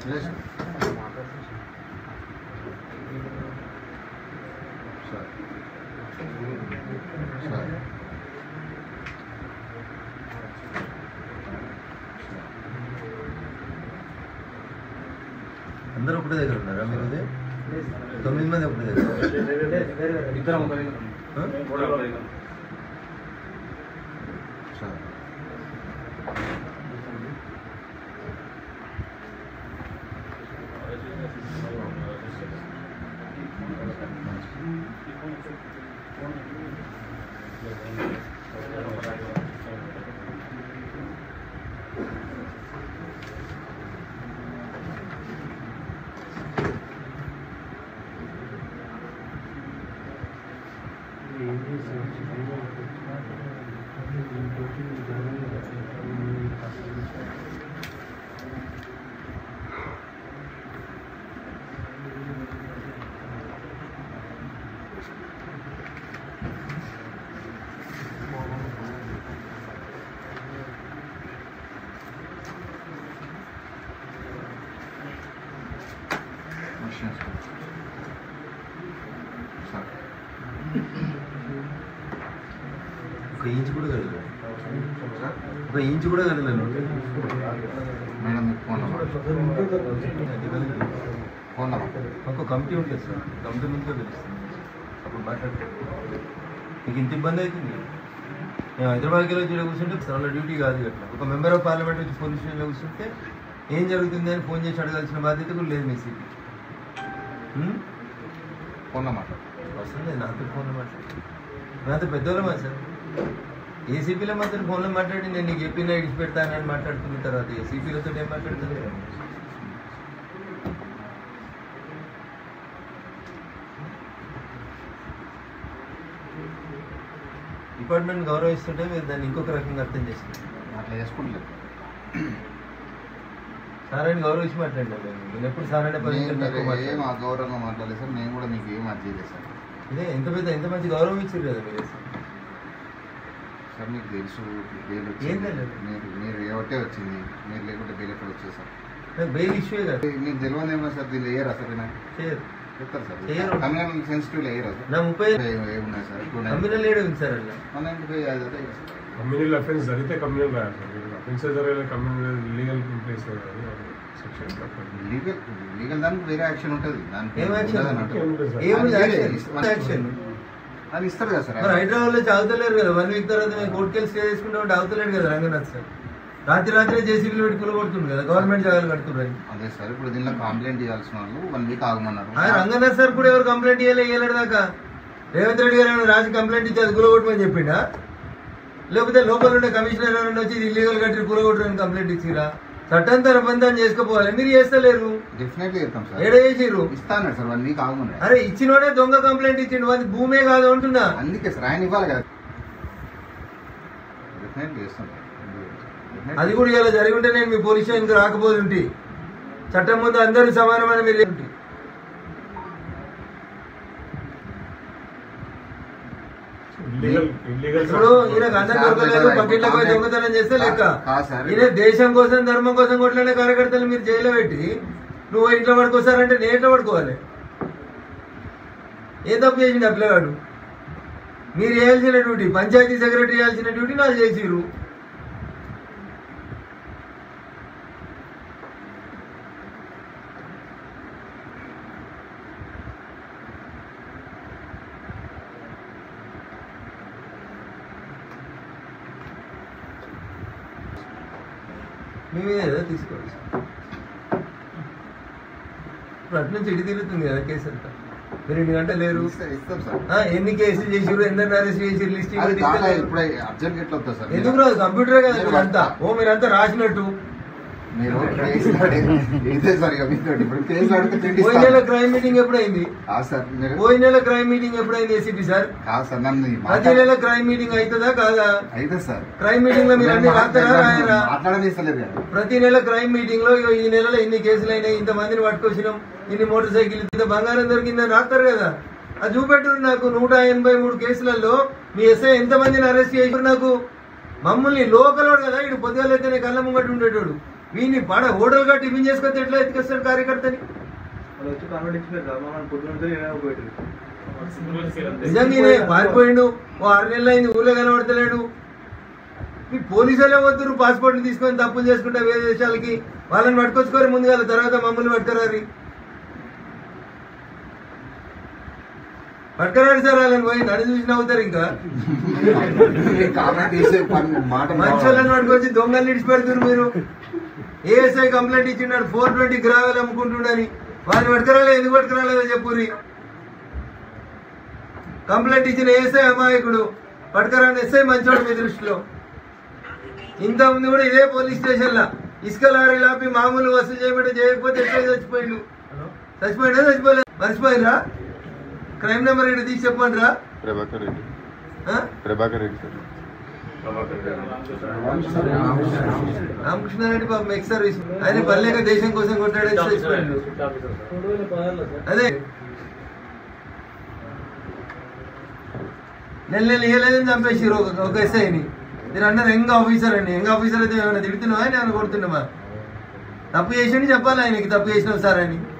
అందరూ ఒకటే దగ్గర ఉన్నారా మీరు ఉదయం? తొమ్మిది మంది ఒకటే దగ్గర ఇద్దరం ఒక దగ్గర ఆ? కూడా ఒక దగ్గర సరే. ఒక ఇంచు కూడా కదలేదు ఒక ఇంచు కూడా కదలేదు మేడం మీకు ఫోన్ నెంబర్ ఫోన్ నెంబర్ మాకు కమిటీ ఉంటుంది సార్ కమిటీ ముందుగా పిలుస్తుంది అప్పుడు మాట్లాడుతుంది మీకు ఇంత ఇబ్బంది అవుతుంది మేము హైదరాబాద్కి వెళ్ళి వచ్చి కూర్చుంటే వాళ్ళ డ్యూటీ కాదు అట్లా ఒక మెంబర్ ఆఫ్ పార్లమెంట్ వచ్చి పోలీస్ స్టేషన్లో కూర్చుంటే ఏం జరుగుతుంది అని ఫోన్ చేసి అడగాల్సిన బాధ్యత కూడా లేదు మీ సీపీ ఫోన్ నెంబర్ అవసరం లేదు నాతో ఫోన్లో మాట్లాడి నాతో పెద్దవాళ్ళమా సార్ ఏసీపీలో మాత్రం ఫోన్లో మాట్లాడి నేను నీకు చెప్పిన ఇడిచి పెడతానని మాట్లాడుతున్న తర్వాత ఏసీపీలతో ఏం మాట్లాడుతుంది డిపార్ట్మెంట్ గౌరవిస్తుంటే మీరు దాన్ని ఇంకొక రకంగా అర్థం చేస్తారు అట్లా చేసుకుంటలేదు సార్ అని గౌరవించి మాట్లాడినాను నేను నేను ఎప్పుడు సార్ అనే పద్ధతి నేను తక్కువ మీరు ఏం మాట్లాడను. అగౌరవంగా మాట్లాడలేదు సార్ నేను కూడా మీకు ఏం అది చేయలేదు సార్ ఇదే ఎంత పెద్ద ఎంత మంచి గౌరవం ఇచ్చారు కదా మీరు సార్ మీకు తెలుసు బెయిల్ ఏం వచ్చింది తెలియదు. మీరు మీరు ఏవట్టే వచ్చింది మీరు లేకుంటే బెయిల్ ఎక్కడ వచ్చేది సార్ నాకు బెయిల్ ఇష్యూ కదా మీకు తెలియదు ఏమో సార్ దీనిలో వేయరా సార్ నేను చేయరు చెప్తారు సార్ చేయరు. కమ్యూనల్ సెన్సిటివ్ వేయరా సార్ నా ముప్పై ఏ- ఏమున్నాయి సార్ టూ నైన్ కమ్యూనల్ లేడు ఉంది సార్ అలా వన్ నైన్టీ ఫైవ్ అది అదే కదా సార్. కమ్యూనల్ అఫెన్స్ జరిగితే కమ్యూనల్ రాయాలి సార్ మీరు అఫెన్స్ జరగాలి communal legal place section legal legal దానికి వేరే యాక్షన్ ఉంటుంది దానికి ఏం యాక్షన్? ఉండదని అంటారు. ఏముంటుంది సార్? ఏముంది అది యాక్షన్ వేరే. యాక్షన్ అది ఇస్తారు కదా సార్ మరి హైదరాబాద్ లో చదువుతలేరు కదా వన్ వీక్ తర్వాత మేము కోర్టుకెళ్ళి స్టే చేసుకుంటా ఉంటే అవుతలేడు కదా రంగనాథ్ సార్ రాత్రి రాత్రి జేసీబీలు పెట్టి కూలగొడుతుంది కదా గవర్నమెంట్ జాగాలు కడుతున్నారు అదే సార్ ఇప్పుడు దీనిలో కంప్లైంట్ చేయాల్సిన వాళ్ళు వన్ వీక్ ఆగమన్నారు ఆయన రంగనాథ్ సార్ కూడా ఎవరు కంప్లైంట్ ఇవ్వలే ఇవ్వలేడు దాకా రేవంత్ రెడ్డి గారు ఏమైనా రాసి కంప్లైంట్ ఇచ్చి అది కూలగొట్టమని చెప్పిండా లేకపోతే లోపల ఉండే కమిషనర్ ఎవరైనా వచ్చి ఇది ఇల్లీగల్ కట్టి కూలగొట్టరని కంప్లైంట్ ఇచ్చిరా చట్టంతర బంధం చేసుకోపోవాలి మీరు చేస్తలేరు డెఫినెట్లీ చెప్తాం సార్ ఏడ చేసిర్రు ఇస్తాను సార్ వన్ వీక్ ఆగమన్నారు అరే ఇచ్చినోడే దొంగ కంప్లైంట్ ఇచ్చిండు అది భూమే కాదు అంటున్నా అందుకే సార్ ఆయన ఇవ్వాలి కదా డెఫినెట్లీ చేస్తాం సార్. Definitely. అది కూడా ఇలా జరిగి ఉంటే నేను మీ పోలీస్ స్టేషన్కి రాకపోతుంటి చట్టం ముందు అందరూ సమానమని మీరు ఏంటి? ఇల్లీగల్ ఇల్లీగల్ ఇప్పుడు ఈయనకు అందరు దొరకలేదు పక్కింట్లోకి పోయి దొంగతనం చేస్తే లెక్క కాదు సార్. ఈయన దేశం కోసం ధర్మం కోసం కొట్లాడే కార్యకర్తలు మీరు జైల్లో పెట్టి నువ్వు ఇంట్లో పడుకోసారంటే నేను ఇంట్లో పడుకోవాలి ఏ తప్పు చేసిండు ఆ పిల్లగాడు మీరు చేయాల్సిన డ్యూటీ పంచాయతీ సెక్రటరీ చేయాల్సిన డ్యూటీ నాకు చేసిరు మీ మీద ఏదో తీసుకోవాలి ఇప్పుడు అటు నుంచి ఇటు తిరుగుతుంది కదా కేసు అంతా మీరు ఇన్ని గంటలు లేరు ఇస్తా- ఇస్తాం సార్ ఆ, ఎన్ని కేసులు చేసిరు ఎందరిని అరెస్ట్ చేసిరు లిస్ట్ అది ఇవ్వండి, దాకా తీసుకెళ్ళారు. ఇప్పుడే అర్జెంట్ ఎట్లా వస్తుంది సార్ ఎందుకు రాదు కంప్యూటరే కదా మీరంతా ఓ మీరంతా రాసినట్టు మీరు కేసు అడిగి- ఇదే సార్ ఇక మీతో ఇప్పుడు కేసు అడిగితే తిండి పోయిన నెల క్రైమ్ మీటింగ్ ఎప్పుడైంది కాదు సార్ మీరు పోయిన నెల క్రైమ్ మీటింగ్ ఎప్పుడైంది ఏసీపీ సార్ కాదు సార్ నన్ను ఈ ప్రతి మాట్లాడ- నెల క్రైమ్ మీటింగ్ అవుతుందా కాదా అయితే సార్ క్రైమ్ మీటింగ్ లో మీరు అన్ని రాస్తారా రాయరా మాట్లాడనిస్తలేదు కదా ప్రతి నెల క్రైమ్ మీటింగ్ లో ఇగో ఈ నెలలో ఇన్ని కేసులు అయినాయి ఇంత మందిని పట్టుకొచ్చినాం ఇన్ని మోటార్ సైకిల్ ఇంత బంగారం దొరికిందని రాస్తారు కదా అది చూపెట్టు నాకు నూట ఎనభై మూడు కేసులలో మీ ఎస్ఐ ఎంత మందిని అరెస్ట్ చేసారు నాకు మమ్మల్ని లోకలోడు కదా ఇటు పొద్దుగాలైతేనే కళ్ళ ముంగట ఉండేటోడు వీడిని పడ హోటల్గా టిఫిన్ చేసుకొస్తే ఎట్లా ఎత్తుకొస్తాడు కార్యకర్తని వాళ్ళు వచ్చి కన్వర్ట్ ఇచ్చిపోయారు సార్ మమ్మల్ని పొద్దున ఏమో పోయారు నిజంగానే పారిపోయిండు ఓ ఆరు నెలలు అయింది ఊళ్ళో కనబడతలేడు మీ పోలీసు వాళ్ళే వద్దురు పాస్పోర్ట్ తీసుకొని తప్పులు చేసుకుంటే వేరే దేశాలకి వాళ్ళని పట్టుకొచ్చుకోరు ముందుగా తర్వాత మమ్మల్ని పట్టుకురారి పట్టుకురారు సార్ వాళ్ళని పోయి నడి చూసి నవ్వుతారు ఇంకా కామెంట్ చేసే పని మాట మంచి వాళ్ళని పట్టుకొచ్చి దొంగలు ఇడిచి పెడుతున్నారు మీరు ఏఎస్ఐ కంప్లైంట్ ఇచ్చినాడు ఫోర్ ట్వంటీ గ్రావెల్ అమ్ముకుంటుండని వారిని పట్టుకురాలేదు ఎందుకు పట్టుకురాలేదో చెప్పురి కంప్లైంట్ ఇచ్చిన ఏఎస్ఐ అమాయకుడు పట్టుకురాని ఎస్ఐ మంచోడు మీ దృష్టిలో ఇంత ముందు కూడా ఇదే పోలీస్ స్టేషన్ లా ఇసుక లారీ లాపి మామూలు వసూలు చేయబట్టి చేయకపోతే ఎట్లా చచ్చిపోయిండు చచ్చిపోయిందా చచ్చిపోలేదు మర్చిపోయినరా క్రైమ్ నెంబర్ ఇక్కడ తీసి చెప్పండి రా ప్రభాకర్ రెడ్డి ఆ? ప్రభాకర్ రెడ్డి సార్ రామకృష్ణారెడ్డి పాపం ఎక్స్ సర్వీస్ ఆయన పల్లెక దేశం కోసం కొట్టాడని చచ్చిపోయిండు అదే నెల నెల ఇయ్యలేదని చంపేసారు ఒక ఒక ఎస్ఐని మీరు అన్నారు యంగ్ ఆఫీసర్ అండి యంగ్ ఆఫీసర్ అయితే ఏమైనా తిడుతున్నావా నేను కొడుతున్నావా తప్పు చేసిండు చెప్పాలి ఆయనకి తప్పు చేసినావు సార్ అని